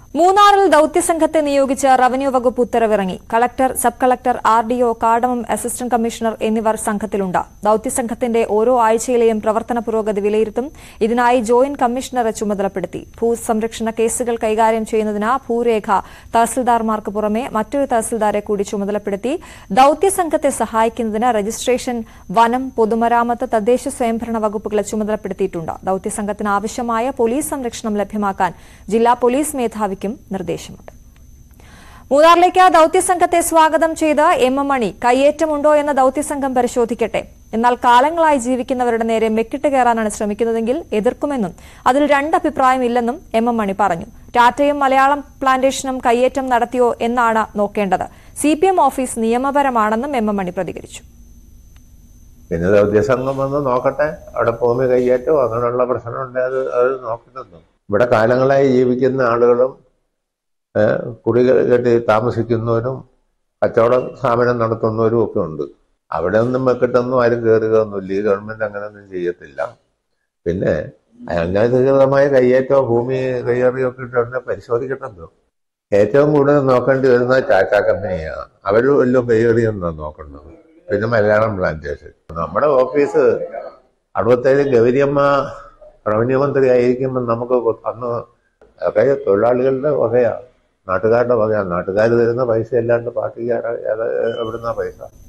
മൂന്നാറിൽ ദൌത്യസംഘത്തെ നിയോഗിച്ച് റവന്യൂ വകുപ്പ് ഉത്തരവിറങ്ങി collector sub collector R D O cardamom assistant commissioner എന്നിവർ സംഘത്തിലുണ്ട് ദൌത്യസംഘത്തിന്റെ ഓരോ ആഴ്ചയിലെയും പ്രവർത്തന പുരോഗതി വിലയിരുത്തും ഇതിനായി ജോയിന്റ് കമ്മീഷണറെ ചുമതലപ്പെടുത്തി ഭൂസംരക്ഷണ കേസുകൾ കൈകാര്യം ചെയ്യുന്നതിന് ഭൂരേഖ തഹസിൽദാർമാർക്ക് പുറമെ മറ്റൊരു തഹസിൽദാരെ കൂടി ചുമതലപ്പെടുത്തി ദൌത്യസംഘത്തെ സഹായിക്കുന്നതിന് രജിസ്ട്രേഷൻ വനം പൊതുമരാമത്ത് തദ്ദേശ സ്വയംഭരണ വകുപ്പുകളെ ചുമതലപ്പെടുത്തിയിട്ടുണ്ട് ദൌത്യസംഘത്തിന് ആവശ്യമായ പോലീസ് സംരക്ഷണം ലഭ്യമാക്കാൻ ജില്ലാ പോലീസ് മേധാവിക്കും നിർദ്ദേശമുണ്ട് മൂന്നാറിലേക്ക് ദൌത്യസംഘത്തെ സ്വാഗതം ചെയ്ത് എം എം മണി കയ്യേറ്റമുണ്ടോ എന്ന ദൌത്യസംഘം പരിശോധിക്കട്ടെ എന്നാൽ കാലങ്ങളായി ജീവിക്കുന്നവരുടെ നേരെ മെക്കിട്ട് കയറാനാണ് ശ്രമിക്കുന്നതെങ്കിൽ എതിർക്കുമെന്നും അതിൽ രണ്ടഭിപ്രായമില്ലെന്നും എം എം മണി പറഞ്ഞു ടാറ്റയും മലയാളം പ്ലാന്റേഷനും കയ്യേറ്റം നടത്തിയോ എന്നാണ് നോക്കേണ്ടത് സി പി എം ഓഫീസ് നിയമപരമാണെന്നും എം എം മണി പ്രതികരിച്ചു പിന്നെ ദൗത്യസംഘം വന്ന് നോക്കട്ടെ അവിടെ ഭൂമി കയ്യേറ്റോ അങ്ങനെയുള്ള പ്രശ്നമുണ്ട് അത് അത് നോക്കട്ടെന്നു ഇവിടെ കാലങ്ങളായി ജീവിക്കുന്ന ആളുകളും ഏഹ്, കുടി കെട്ടി താമസിക്കുന്നവരും കച്ചവട സ്ഥാപനം നടത്തുന്നവരും ഒക്കെ ഉണ്ട് അവിടെ ഒന്നും വെക്കിട്ടൊന്നും ആരും കയറുകയൊന്നുമില്ല ഈ ഗവൺമെന്റ് അങ്ങനെയൊന്നും ചെയ്യത്തില്ല പിന്നെ അനധികൃതമായ കയ്യേറ്റോ ഭൂമി കയ്യേറിയോ ഒക്കെ ഉണ്ടെങ്കിൽ പരിശോധിക്കട്ടെന്നോ ഏറ്റവും കൂടുതൽ നോക്കേണ്ടി വരുന്നത് ടാറ്റ കമ്പനിയാണ് അവർ വല്ലതും കയ്യേറിയെന്നാണ് നോക്കേണ്ടത് പിന്നെ മലയാളം പ്ലാന്റേഷൻ നമ്മുടെ ഓഫീസ് അറുപത്തേഴ് ഗൗരിയമ്മ റവന്യൂ മന്ത്രി ആയിരിക്കുമ്പോൾ നമുക്ക് അന്ന് ഒക്കെ തൊഴിലാളികളുടെ വകയാണ് നാട്ടുകാരുടെ വകയാണ് നാട്ടുകാർ തരുന്ന പൈസ അല്ലാണ്ട് പാർട്ടിക്കാർ എവിടുന്ന പൈസ